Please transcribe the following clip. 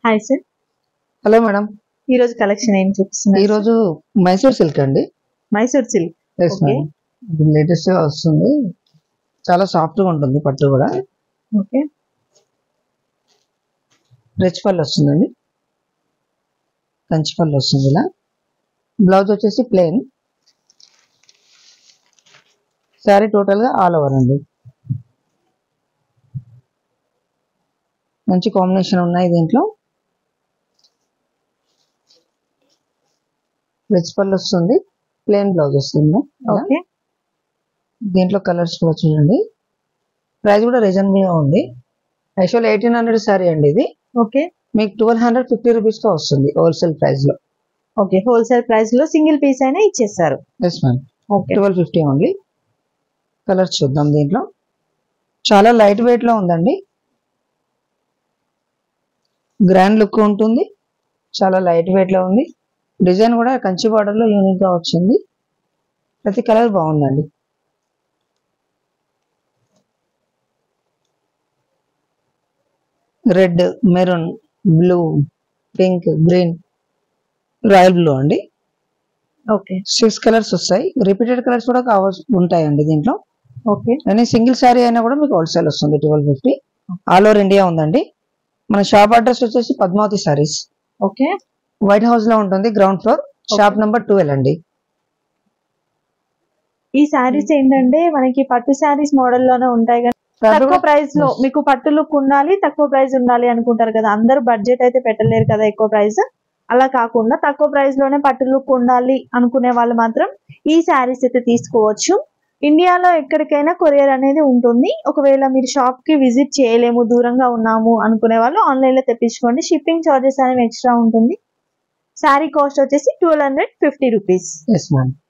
Hi sir hello madam ఈ రోజు collection ఏం చూపిస్తున్నారు ఈ రోజు మైసూర్ సిల్క్ అండి Mysore silk yes Okay. Madam ఇప్పుడు లేటెస్ట్ గా వస్తుంది చాలా సాఫ్ట్ గా ఉంటుంది పట్టు కూడా ఓకే రిచ్ పళ్ళు వస్తుందండి కంచి పళ్ళు వస్తుంది ఇలా బ్లౌజ్ వచ్చేసి ప్లెయిన్ శారీ టోటల్ గా ఆల్ ఓవర్ అండి మంచి కాంబినేషన్ ఉన్నాయి దీంట్లో రిచ్ పళ్ళు వస్తుంది ప్లెయిన్ బ్లౌజ్ వస్తుంది ఇలా. ఓకే దీంట్లో కలర్స్ కూడా చూడండి ప్రైస్ కూడా రీజనబుల్ గా ఉంది యాక్చువల్ ఎయిటీన్ హండ్రెడ్ సారీ అండి ఇది ఓకే మీకు ట్వెల్వ్ హండ్రెడ్ ఫిఫ్టీ రూపీస్ తో వస్తుంది హోల్సేల్ ప్రైస్ లో ఓకే హోల్సేల్ ప్రైస్ లో సింగిల్ పీస్ అయినా ఇచ్చేస్తారు yes ma'am okay twelve fifty only colours చూద్దాం దీంట్లో చాలా లైట్ వెయిట్ లో ఉందండి గ్రాండ్ లుక్ ఉంటుంది చాలా లైట్ వెయిట్ లో ఉంది డిజైన్ కూడా కంచి బార్డర్ లో యూనిక్ గా వచ్చింది ప్రతి కలర్ బాగుందండి red maroon blue pink green royal blue అండి ఓకే సిక్స్ కలర్స్ వస్తాయి రిపీటెడ్ కలర్స్ కూడా కావచ్చు ఉంటాయండి దీంట్లో ఓకే కానీ సింగిల్ శారీ అయినా కూడా మీకు హోల్సేల్ వస్తుంది twelve fifty all over India ఉందండి మన షాప్ అడ్రస్ వచ్చేసి Padmavathi saris okay White House లో ఉంటుంది ground floor shop number twelve అండి ఈ శారీస్ ఏంటంటే మనకి పట్టు శారీస్ మోడల్ లోనే ఉంటాయి కానీ తక్కువ ప్రైస్ లో మీకు పట్టు లుక్ ఉండాలి తక్కువ ప్రైస్ ఉండాలి అనుకుంటారు కదా అందరూ బడ్జెట్ అయితే పెట్టలేరు కదా ఎక్కువ ప్రైస్ అలా కాకుండా తక్కువ ప్రైస్ లోనే పట్టు లుక్ ఉండాలి అనుకునే వాళ్ళు మాత్రం ఈ శారీస్ అయితే తీసుకోవచ్చు ఇండియాలో ఎక్కడికైనా కొరియర్ అనేది ఉంటుంది ఒకవేళ మీరు షాప్ కి విజిట్ చేయలేము దూరంగా ఉన్నాము అనుకునే వాళ్ళు ఆన్లైన్ లో తెప్పించుకోండి షిప్పింగ్ చార్జెస్ అనేవి ఎక్స్ట్రా ఉంటుంది శారీ కాస్ట్ వచ్చేసి twelve hundred fifty rupees yes ma'am